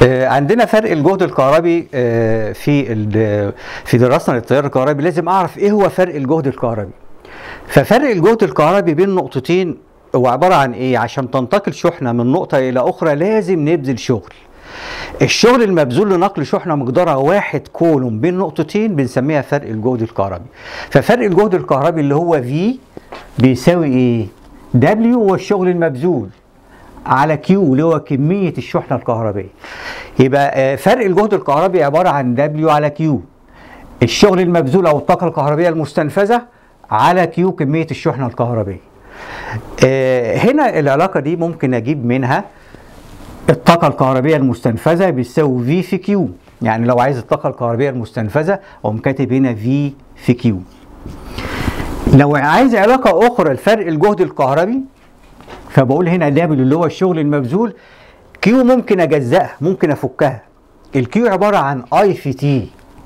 آه، عندنا فرق الجهد الكهربي آه، في ال- في دراستنا للتيار الكهربي لازم اعرف ايه هو فرق الجهد الكهربي ففرق الجهد الكهربي بين نقطتين هو عباره عن ايه عشان تنتقل شحنه من نقطه الى اخرى لازم نبذل شغل الشغل المبذول لنقل شحنه مقدارها واحد كولوم بين نقطتين بنسميها فرق الجهد الكهربي ففرق الجهد الكهربي اللي هو في بيساوي ايه دبليو هو الشغل المبذول على كيو اللي هو كميه الشحنه الكهربيه يبقى آه، فرق الجهد الكهربي عباره عن دبليو على كيو الشغل المبذول او الطاقه الكهربيه المستنفذه على كيو كميه الشحنه الكهربيه آه، هنا العلاقه دي ممكن اجيب منها الطاقه الكهربيه المستنفذه بتساوي في في كيو يعني لو عايز الطاقه الكهربيه المستنفذه اقوم كاتب هنا في في كيو لو عايز علاقه اخرى لفرق الجهد الكهربي فبقول هنا دبليو اللي هو الشغل المبذول كيو ممكن اجزأها ممكن افكها الكيو عباره عن اي في تي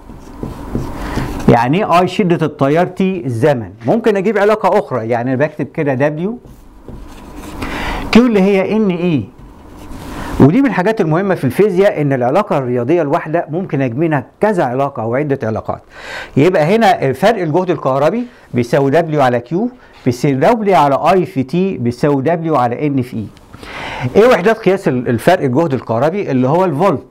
يعني ايه اي شده التيار تي الزمن ممكن اجيب علاقه اخرى يعني أنا بكتب كده دبليو كيو اللي هي ان اي ودي من الحاجات المهمه في الفيزياء ان العلاقه الرياضيه الواحده ممكن اجمعها كذا علاقه او عده علاقات يبقى هنا فرق الجهد الكهربي بيساوي دبليو على كيو بيساوي دبليو على اي في تي بيساوي دبليو على ان في اي ايه وحدات قياس ال- الفرق الجهد الكهربي اللي هو الفولت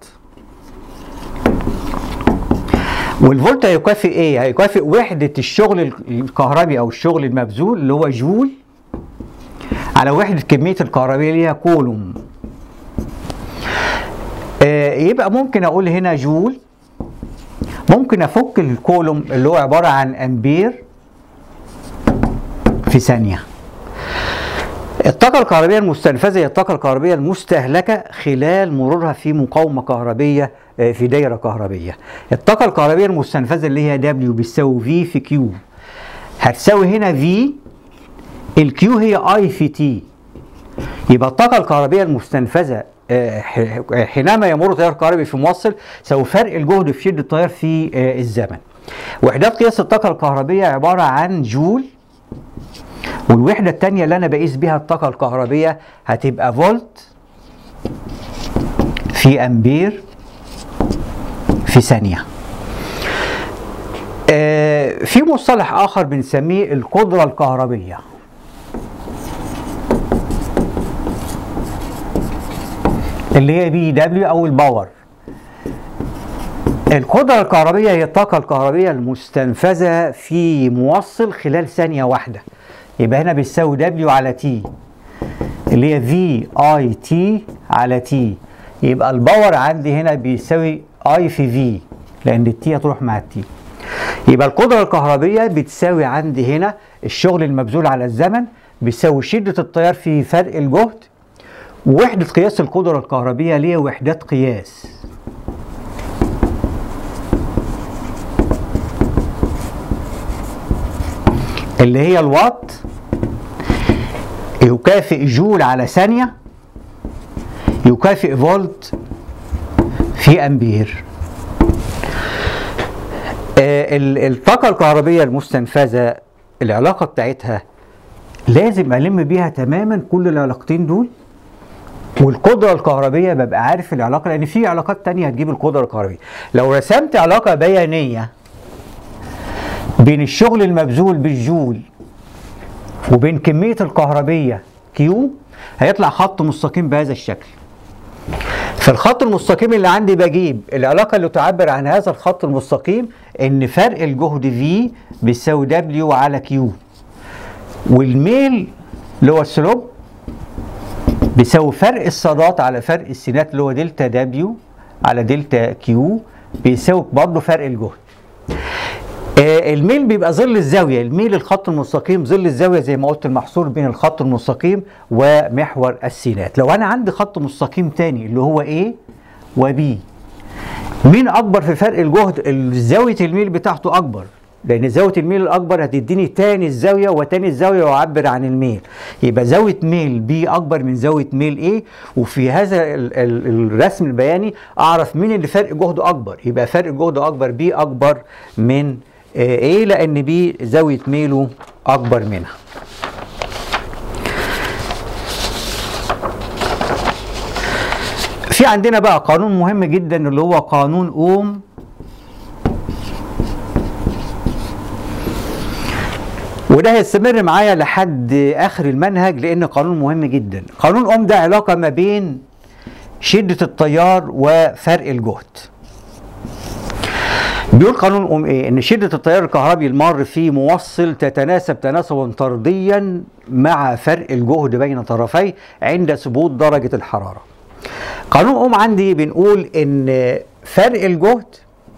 والفولت هيكافئ ايه هيكافئ وحده الشغل ال- الكهربي او الشغل المبذول اللي هو جول على وحده كميه الكهربيه اللي هي كولوم آه، يبقى ممكن اقول هنا جول ممكن افك الكولوم اللي هو عباره عن امبير في ثانيه الطاقة الكهربية المستنفذة هي الطاقة الكهربية المستهلكة خلال مرورها في مقاومة كهربية آه، في دايرة كهربية. الطاقة الكهربية المستنفذة اللي هي دبليو بتساوي في في كيو. هتساوي هنا في الكيو هي اي في تي. يبقى الطاقة الكهربية المستنفذة آه، ح- حينما يمر تيار كهربي في موصل سوى فرق الجهد في شدة التيار في آه، الزمن. وحدات قياس الطاقة الكهربية عبارة عن جول والوحدة التانية اللي أنا بقيس بيها الطاقة الكهربية هتبقى فولت في أمبير في ثانية. آه في مصطلح آخر بنسميه القدرة الكهربية. اللي هي بي دبليو أو الباور. القدرة الكهربية هي الطاقة الكهربية المستنفذة في موصل خلال ثانية واحدة. يبقى هنا بيساوي دبليو على تي اللي هي في اي تي على تي يبقى الباور عندي هنا بيساوي اي في في لان التي هتروح مع التي يبقى القدرة الكهربية بتساوي عندي هنا الشغل المبذول على الزمن بيساوي شدة التيار في فرق الجهد ووحدة قياس القدرة الكهربية ليه وحدات قياس اللي هي الوات يكافئ جول على ثانية يكافئ فولت في أمبير آه، ال- الطاقة الكهربية المستنفذة العلاقة بتاعتها لازم ألم بيها تماما كل العلاقتين دول والقدرة الكهربية ببقى عارف العلاقة لأن في علاقات تانية هتجيب القدرة الكهربية لو رسمت علاقة بيانية بين الشغل المبذول بالجول وبين كمية الكهربية كيو هيطلع خط مستقيم بهذا الشكل في الخط المستقيم اللي عندي بجيب العلاقة اللي تعبر عن هذا الخط المستقيم ان فرق الجهد في بيساوي دبليو على كيو والميل اللي هو السلوب بيساوي فرق الصادات على فرق السينات اللي هو دلتا دبليو على دلتا كيو بيساوي برضه فرق الجهد آه، الميل بيبقى ظل الزاويه الميل الخط المستقيم ظل الزاويه زي ما قلت المحصور بين الخط المستقيم ومحور السينات لو انا عندي خط مستقيم تاني اللي هو A و B مين اكبر في فرق الجهد زاويه الميل بتاعته اكبر لان زاويه الميل الاكبر هتديني تاني الزاويه وتاني الزاويه واعبر عن الميل يبقى زاويه ميل بي اكبر من زاويه ميل ايه وفي هذا ال ال الرسم البياني اعرف مين اللي فرق جهده اكبر يبقى فرق جهده اكبر بي اكبر من آه، ايه لان بي زاويه ميله اكبر منها في عندنا بقى قانون مهم جدا اللي هو قانون اوم وده هيستمر معايا لحد اخر المنهج لان قانون مهم جدا قانون اوم ده علاقه ما بين شده التيار وفرق الجهد بيقول قانون اوم ايه ان شده التيار الكهربي المار في موصل تتناسب تناسبا طرديا مع فرق الجهد بين طرفيه عند ثبوت درجه الحراره قانون اوم عندي بنقول ان فرق الجهد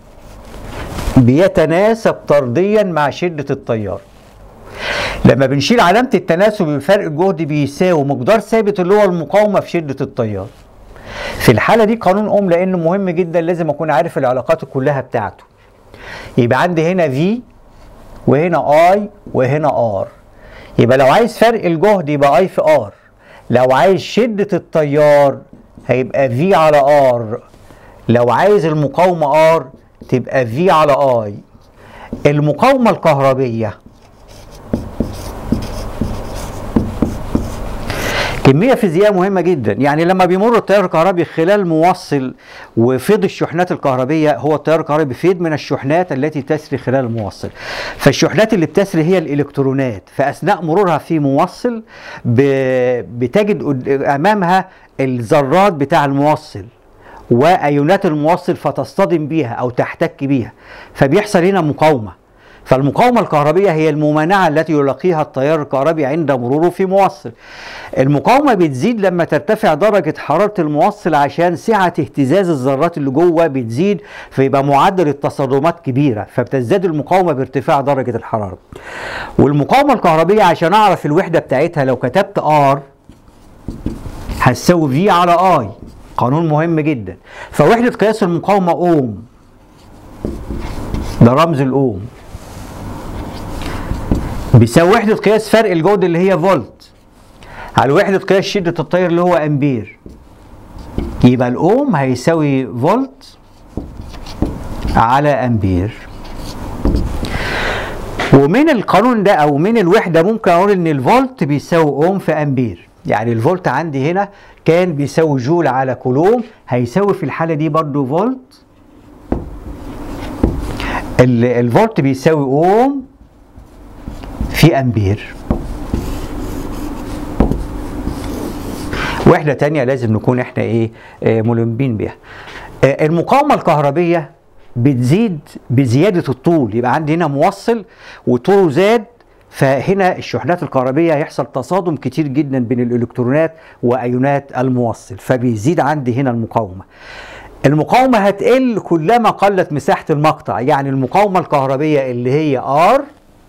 بيتناسب طرديا مع شده التيار لما بنشيل علامة التناسب بفرق الجهد بيساوي مقدار ثابت اللي هو المقاومة في شدة التيار. في الحالة دي قانون أوم لأنه مهم جدا لازم أكون عارف العلاقات كلها بتاعته. يبقى عندي هنا في وهنا اي وهنا ار. يبقى لو عايز فرق الجهد يبقى اي في ار. لو عايز شدة التيار هيبقى في على ار. لو عايز المقاومة ار تبقى في على اي. المقاومة الكهربية كمية فيزيائية مهمة جدا يعني لما بيمر التيار الكهربي خلال موصل وفيض الشحنات الكهربية هو التيار الكهربي بيفيض من الشحنات التي تسري خلال الموصل فالشحنات اللي بتسري هي الإلكترونات فأثناء مرورها في موصل بتجد أمامها الذرات بتاع الموصل وأيونات الموصل فتصطدم بيها أو تحتك بيها فبيحصل هنا مقاومة فالمقاومة الكهربية هي الممانعة التي يلاقيها التيار الكهربي عند مروره في موصل. المقاومة بتزيد لما ترتفع درجة حرارة الموصل عشان سعة اهتزاز الذرات اللي جوه بتزيد فيبقى معدل التصادمات كبيرة فبتزداد المقاومة بارتفاع درجة الحرارة. والمقاومة الكهربية عشان أعرف الوحدة بتاعتها لو كتبت R هتساوي في على اي قانون مهم جدا فوحدة قياس المقاومة اوم ده رمز الاوم بيساوي وحدة قياس فرق الجهد اللي هي فولت على وحدة قياس شدة التيار اللي هو امبير يبقى الاوم هيساوي فولت على امبير ومن القانون ده او من الوحده ممكن اقول ان الفولت بيساوي اوم في امبير يعني الفولت عندي هنا كان بيساوي جول على كولوم هيساوي في الحاله دي برضو فولت الفولت بيساوي اوم في امبير وحده تانية لازم نكون احنا ايه آه ملمين بيها آه المقاومه الكهربيه بتزيد بزياده الطول يبقى عندي هنا موصل وطوله زاد فهنا الشحنات الكهربيه هيحصل تصادم كتير جدا بين الالكترونات وايونات الموصل فبيزيد عندي هنا المقاومه المقاومه هتقل كلما قلت مساحه المقطع يعني المقاومه الكهربيه اللي هي ار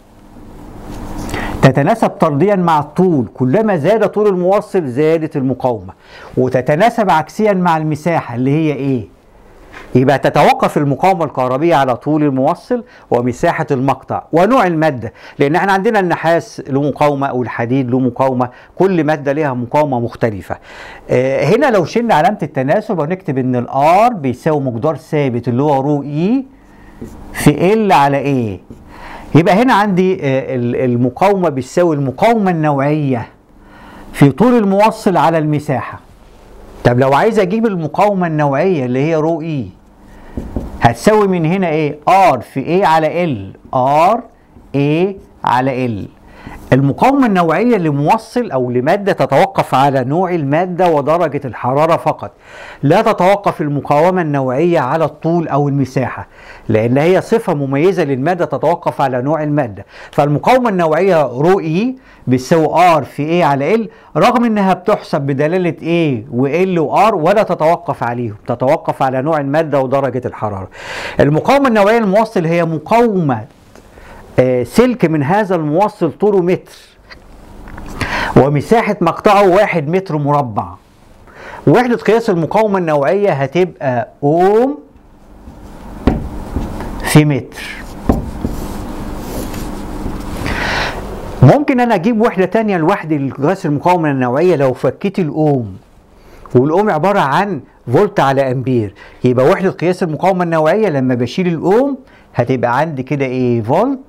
تتناسب طرديا مع الطول كلما زاد طول الموصل زادت المقاومه وتتناسب عكسيا مع المساحه اللي هي ايه يبقى تتوقف المقاومة الكهربية على طول الموصل ومساحة المقطع ونوع المادة لأن احنا عندنا النحاس له مقاومة والحديد له مقاومة كل مادة لها مقاومة مختلفة اه هنا لو شلنا علامة التناسب ونكتب ان الار بيساوي مقدار ثابت اللي هو رو اي في ال على ايه يبقى هنا عندي اه المقاومة بتساوي المقاومة النوعية في طول الموصل على المساحة طب لو عايز اجيب المقاومه النوعيه اللي هي رو اي هتساوي من هنا ايه ار في ايه على ال ار ايه على ال المقاومة النوعية لموصل أو لمادة تتوقف على نوع المادة ودرجة الحرارة فقط لا تتوقف المقاومة النوعية على الطول أو المساحة لأن هي صفة مميزة للمادة تتوقف على نوع المادة فالمقاومة النوعية رو إي بتساوي ار في ايه على ال رغم انها بتحسب بدلاله ايه وال وار ولا تتوقف عليهم تتوقف على نوع الماده ودرجه الحراره المقاومه النوعيه للموصل هي مقاومه آه سلك من هذا الموصل طوله متر ومساحه مقطعه واحد متر مربع وحدة قياس المقاومة النوعية هتبقى أوم في متر ممكن انا اجيب وحده تانية لوحده قياس المقاومه النوعيه لو فكيت الاوم والاوم عباره عن فولت على امبير يبقى وحده قياس المقاومه النوعيه لما بشيل الاوم هتبقى عندي كده ايه فولت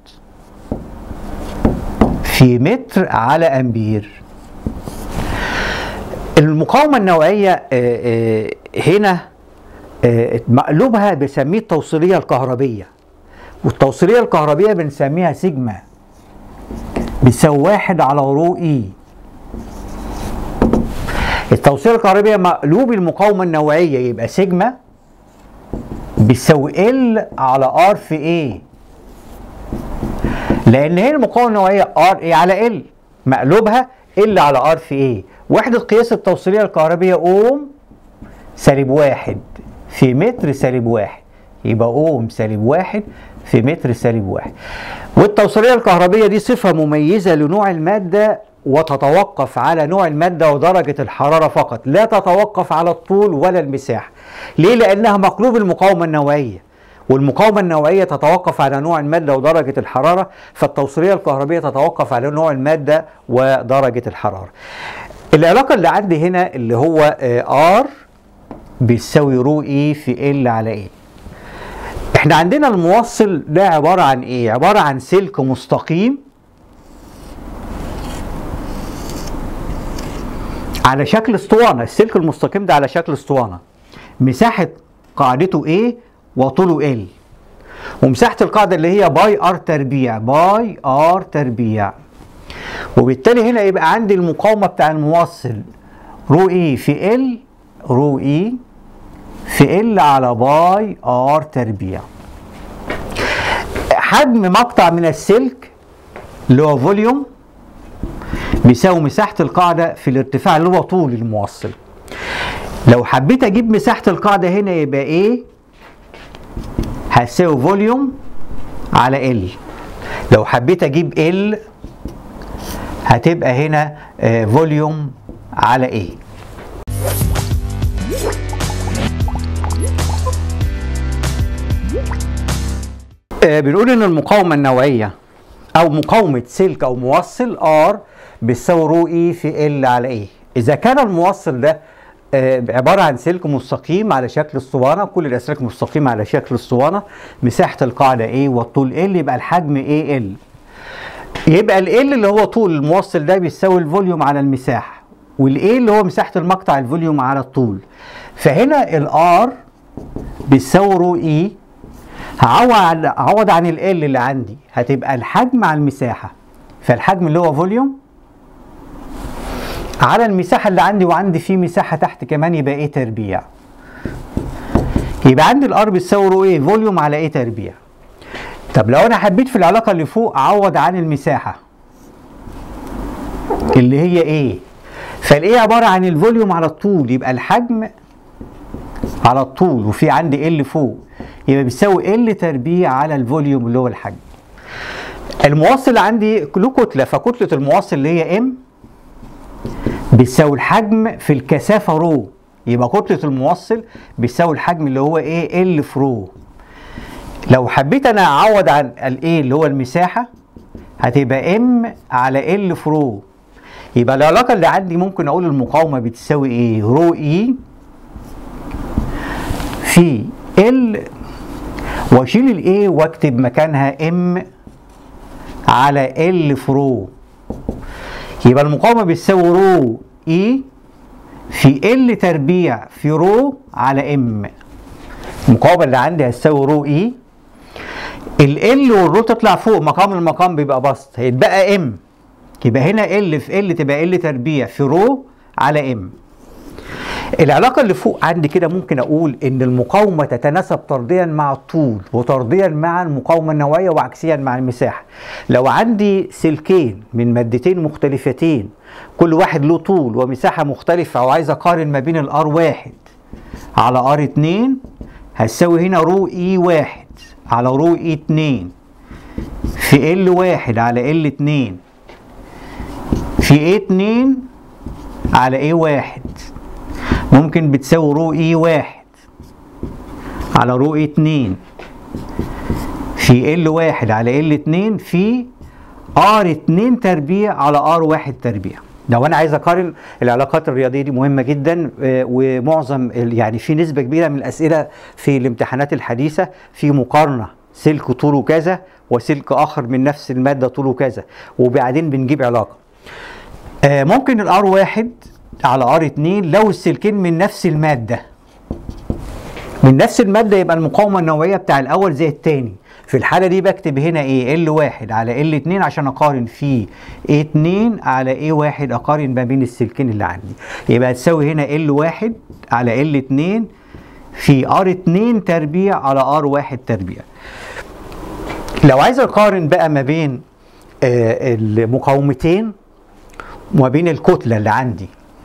في متر على امبير المقاومه النوعيه آآ آآ هنا آه، مقلوبها بنسميه التوصيليه الكهربيه والتوصيليه الكهربيه بنسميها سيجما بتساوي واحد على رو اي التوصيله الكهربيه مقلوب المقاومه النوعيه يبقى سيجما بتساوي ال على ار في ايه لان هي المقاومه النوعيه ار ايه على ال مقلوبها ال على ار في ايه وحده قياس التوصيليه الكهربيه اوم سالب واحد في متر سالب واحد يبقى اوم سالب واحد في متر سالب واحد والتوصيليه الكهربيه دي صفه مميزه لنوع الماده وتتوقف على نوع الماده ودرجه الحراره فقط لا تتوقف على الطول ولا المساحه ليه لانها مقلوب المقاومه النوعيه والمقاومة النوعية تتوقف على نوع المادة ودرجة الحرارة فالتوصيلية الكهربية تتوقف على نوع المادة ودرجة الحرارة العلاقة اللي عندي هنا اللي هو R بيساوي رو اي في ال على ايه احنا عندنا الموصل ده عبارة عن ايه عبارة عن سلك مستقيم على شكل اسطوانة السلك المستقيم ده على شكل اسطوانة مساحة قاعدته ايه وطوله ال ومساحة القاعدة اللي هي باي ار تربيع باي ار تربيع وبالتالي هنا يبقى عندي المقاومة بتاع الموصل رو اي في ال رو اي في ال على باي ار تربيع حجم مقطع من السلك اللي هو فوليوم بيساوي مساحة القاعدة في الارتفاع اللي هو طول الموصل لو حبيت اجيب مساحة القاعدة هنا يبقى ايه هتساوي فوليوم على ال لو حبيت اجيب ال هتبقى هنا آه، فوليوم على ايه آه، بنقول ان المقاومه النوعيه او مقاومه سلك او موصل ار بتساوي رو اي في ال على ايه اذا كان الموصل ده آه، عباره عن سلك مستقيم على شكل اسطوانه كل الاسلاك مستقيمه على شكل اسطوانه مساحه القاعده ايه والطول ال يبقى الحجم ايه ال يبقى ال اللي هو طول الموصل ده بيساوي الفوليوم على المساحه والايه اللي هو مساحه المقطع الفوليوم على الطول فهنا الار بيساوي رو اي هعوض هعوض عن ال اللي عندي هتبقى الحجم على المساحه فالحجم اللي هو فوليوم على المساحه اللي عندي وعندي فيه مساحه تحت كمان يبقى ايه تربيع يبقى عندي الار بتساوي رو ايه فوليوم على ايه تربيع طب لو انا حبيت في العلاقه اللي فوق اعوض عن المساحه اللي هي ايه فالايه عباره عن الفوليوم على الطول يبقى الحجم على الطول وفي عندي ال فوق يبقى بيساوي ال تربيع على الفوليوم اللي هو الحجم الموصل عندي له كتله فكتله الموصل اللي هي ام بتساوي الحجم في الكثافه رو يبقى كتله الموصل بيساوي الحجم اللي هو ايه ال في رو لو حبيت انا اعوض عن الايه اللي هو المساحه هتبقى ام على ال في رو يبقى العلاقه اللي عندي ممكن اقول المقاومه بتساوي ايه رو اي في ال واشيل الايه واكتب مكانها ام على ال في رو يبقى المقاومه بتساوي رو اي في ال تربيع في رو على ام المقاومه اللي عندي هتساوي رو اي ال والرو تطلع فوق مقام المقام بيبقى بسط هيتبقى ام يبقى هنا ال في ال تبقى ال تربيع في رو على ام العلاقة اللي فوق عندي كده ممكن أقول إن المقاومة تتناسب طرديا مع الطول وطرديا مع المقاومة النوعية وعكسيا مع المساحة. لو عندي سلكين من مادتين مختلفتين كل واحد له طول ومساحة مختلفة وعايز أقارن ما بين الار واحد على ار اتنين هتساوي هنا رو اي واحد على رو اي اتنين في ال واحد على ال اتنين في ايه اتنين على ايه واحد ممكن بتساوي رو اي واحد على رو اي اتنين في ال واحد على ال اتنين في ار اتنين تربيع على ار واحد تربيع لو انا عايز اقارن العلاقات الرياضيه دي مهمه جدا آه، ومعظم ال- يعني في نسبه كبيره من الاسئله في الامتحانات الحديثه في مقارنه سلك طوله كذا وسلك اخر من نفس الماده طوله كذا وبعدين بنجيب علاقه آه، ممكن الار واحد على ار اتنين لو السلكين من نفس الماده من نفس المادة يبقى المقاومة النوعية بتاع الأول زي التاني في الحالة دي بكتب هنا ايه L1 على L2 عشان أقارن في A2 على A1 أقارن ما بين السلكين اللي عندي يبقى تساوي هنا L1 على L2 في R2 تربيع على R1 تربيع لو عايز أقارن بقى ما بين آه المقاومتين وما بين الكتلة اللي عندي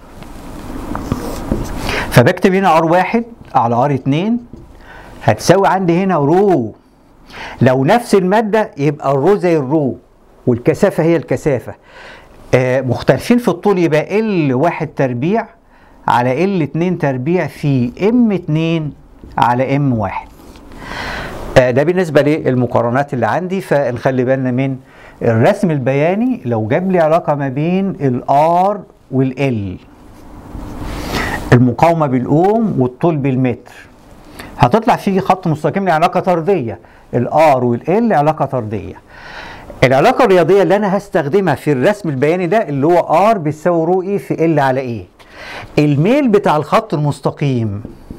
فبكتب هنا R1 على R2 هتساوي عندي هنا رو لو نفس المادة يبقى الرو زي الرو والكثافة هي الكثافة آه مختلفين في الطول يبقى ال واحد تربيع على ال اتنين تربيع في ام اتنين على ام واحد آه ده بالنسبة للمقارنات اللي عندي فنخلي بالنا من الرسم البياني لو جاب لي علاقة ما بين الار والال المقاومة بالأوم والطول بالمتر هتطلع فيه خط مستقيم لعلاقة طردية الار والال علاقة طردية العلاقة الرياضية اللي أنا هستخدمها في الرسم البياني ده اللي هو ار بيساوي رو اي في ال على ايه الميل بتاع الخط المستقيم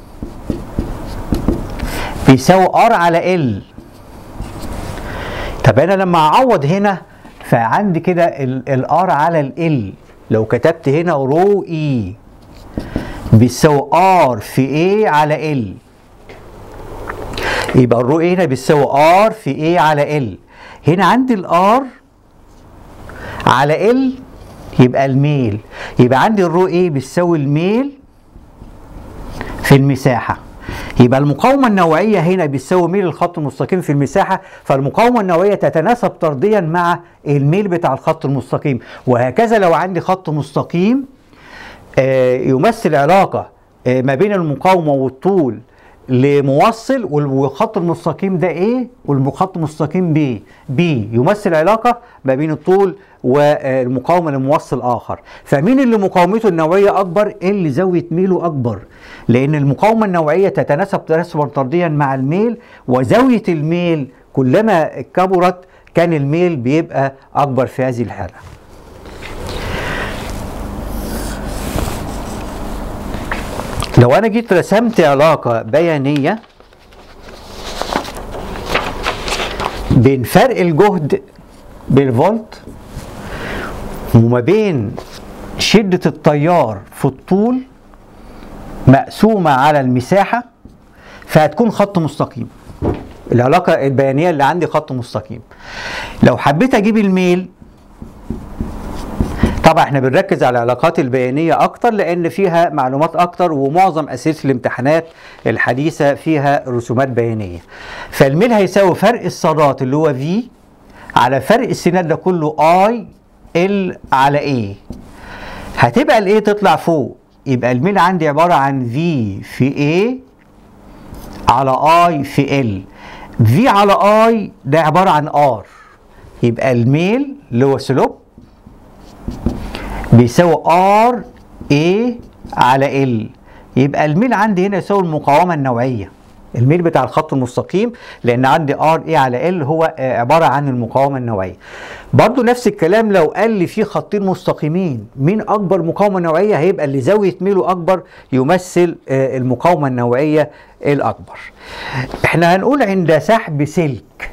بيساوي ار على ال طب انا لما اعوض هنا فعندي كده الار على ال لو كتبت هنا رو اي بيساوي ار في ايه على ال يبقى الرو ايه هنا بيساوي ار في ايه على ال هنا عندي الار على ال يبقى الميل يبقى عندي الرو ايه بيساوي الميل في المساحه يبقى المقاومة النوعية هنا بتساوي ميل الخط المستقيم في المساحة فالمقاومة النوعية تتناسب طرديا مع الميل بتاع الخط المستقيم وهكذا لو عندي خط مستقيم آه يمثل علاقة آه ما بين المقاومة والطول لموصل والخط المستقيم ده ايه والخط المستقيم بي بي يمثل علاقه ما بين الطول والمقاومه لموصل اخر فمين اللي مقاومته النوعيه اكبر اللي زاويه ميله اكبر لان المقاومه النوعيه تتناسب تناسبا طرديا مع الميل وزاويه الميل كلما كبرت كان الميل بيبقى اكبر في هذه الحاله لو انا جيت رسمت علاقه بيانيه بين فرق الجهد بالفولت وما بين شده التيار في الطول مقسومه على المساحه فهتكون خط مستقيم العلاقه البيانيه اللي عندي خط مستقيم لو حبيت اجيب الميل طبعا احنا بنركز على العلاقات البيانية أكتر لأن فيها معلومات أكتر ومعظم أسئلة الامتحانات الحديثة فيها رسومات بيانية. فالميل هيساوي فرق الصادات اللي هو في على فرق السينات ده كله اي ال على ايه. هتبقى الايه تطلع فوق يبقى الميل عندي عبارة عن في في ايه على اي في ال. في على اي ده عبارة عن ار. يبقى الميل اللي هو سلوب بيساوي ار اي على ال يبقى الميل عندي هنا يساوي المقاومه النوعيه الميل بتاع الخط المستقيم لان عندي ار اي على ال هو عباره عن المقاومه النوعيه برضو نفس الكلام لو قال لي في خطين مستقيمين مين اكبر مقاومه نوعيه هيبقى اللي زاويه ميله اكبر يمثل المقاومه النوعيه الاكبر احنا هنقول عند سحب سلك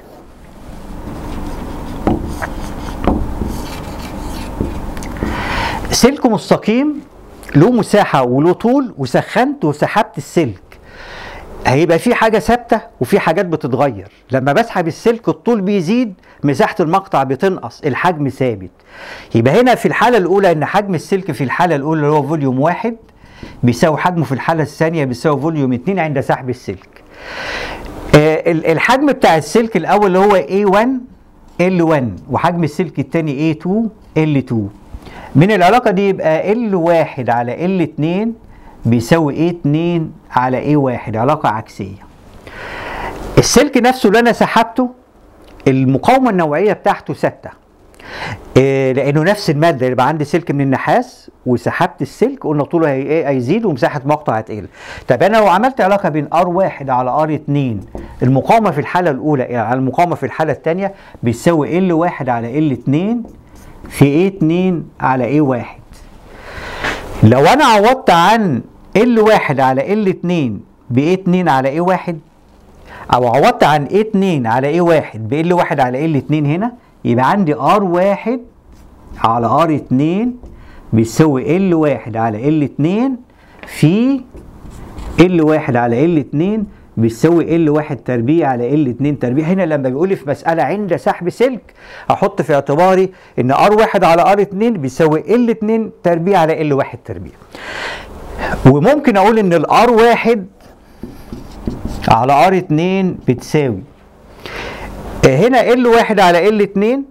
سلك مستقيم له مساحه وله طول وسخنت وسحبت السلك هيبقى في حاجه ثابته وفي حاجات بتتغير لما بسحب السلك الطول بيزيد مساحه المقطع بتنقص الحجم ثابت يبقى هنا في الحاله الاولى ان حجم السلك في الحاله الاولى اللي هو فوليوم واحد بيساوي حجمه في الحاله الثانيه بيساوي فوليوم 2 عند سحب السلك آه الحجم بتاع السلك الاول اللي هو A1 L1 وحجم السلك الثاني A2 L2 من العلاقة دي يبقى L1 على L2 بيساوي A2 على A1 علاقة عكسية. السلك نفسه اللي أنا سحبته المقاومة النوعية بتاعته ثابتة. إيه لأنه نفس المادة يبقى عندي سلك من النحاس وسحبت السلك قلنا طوله هي هيزيد ومساحة مقطع هتقل. طب أنا لو عملت علاقة بين R1 على R2 المقاومة في الحالة الأولى على المقاومة في الحالة الثانية بيساوي L1 على L2 في A2 على A1 لو انا عوضت عن L1 على L2 ب A 2 على A 1 او عوضت عن A 2 على A 1 ب L 1 على L 2 هنا يبقى عندي R 1 على R 2 بيساوي L 1 على L 2 في L 1 على L 2 بيساوي ال 1 تربيع على ال 2 تربيع هنا لما بيقول لي في مساله عند سحب سلك احط في اعتباري ان ار 1 على ار 2 بيساوي ال 2 تربيع على ال 1 تربيع وممكن اقول ان الار 1 على ار 2 بتساوي هنا ال 1 على ال 2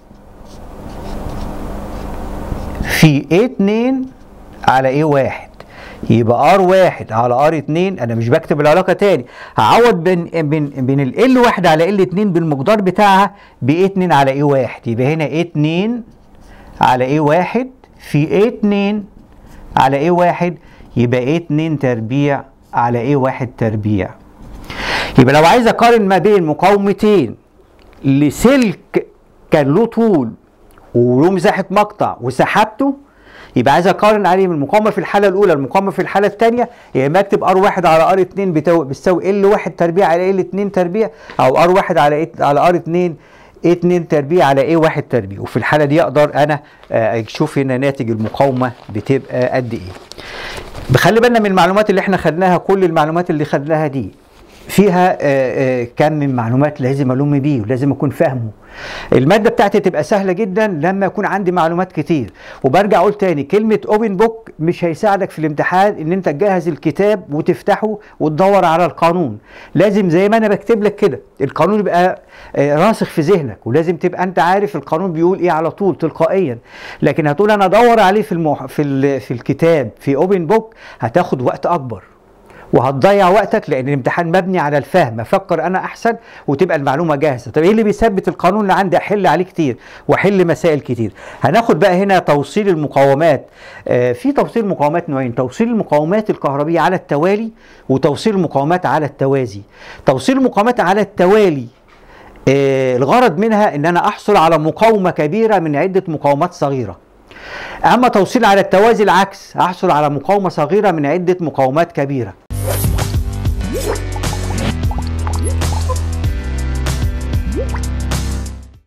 في A 2 على A 1 يبقى ار واحد على ار 2 انا مش بكتب العلاقه تاني هعوض بين بين بين ال واحد على ال 2 بالمقدار بتاعها ب 2 على اي 1 يبقى هنا 2 على اي 1 في 2 على اي 1 يبقى 2 تربيع على اي 1 تربيع يبقى لو عايز اقارن ما بين مقاومتين لسلك كان له طول وله مساحه مقطع وسحبته يبقى عايز اقارن عليه من المقاومه في الحاله الاولى المقاومه في الحاله الثانيه يا اما اكتب ار 1 على ار 2 بتساوي ال 1 تربيع على ال 2 تربيع او ار 1 على على ار 2 اي 2 تربيع على اي 1 تربيع وفي الحاله دي اقدر انا اشوف هنا ناتج المقاومه بتبقى قد ايه بخلي بالنا من المعلومات اللي احنا خدناها كل المعلومات اللي خدناها دي فيها كم من معلومات لازم الوم بيه ولازم اكون فاهمه الماده بتاعتي تبقى سهله جدا لما يكون عندي معلومات كتير وبرجع اقول تاني كلمه اوبن بوك مش هيساعدك في الامتحان ان انت تجهز الكتاب وتفتحه وتدور على القانون لازم زي ما انا بكتب لك كده القانون يبقى راسخ في ذهنك ولازم تبقى انت عارف القانون بيقول ايه على طول تلقائيا لكن هتقول انا ادور عليه في المح... في ال... في الكتاب في اوبن بوك هتاخد وقت اكبر وهتضيع وقتك لان الامتحان مبني على الفهم افكر انا احسن وتبقى المعلومه جاهزه طب ايه اللي بيثبت القانون اللي عندي احل عليه كتير واحل مسائل كتير هناخد بقى هنا توصيل المقاومات آه في توصيل مقاومات نوعين توصيل المقاومات الكهربيه على التوالي وتوصيل المقاومات على التوازي توصيل المقاومات على التوالي آه الغرض منها ان انا احصل على مقاومه كبيره من عده مقاومات صغيره اما توصيل على التوازي العكس احصل على مقاومه صغيره من عده مقاومات كبيره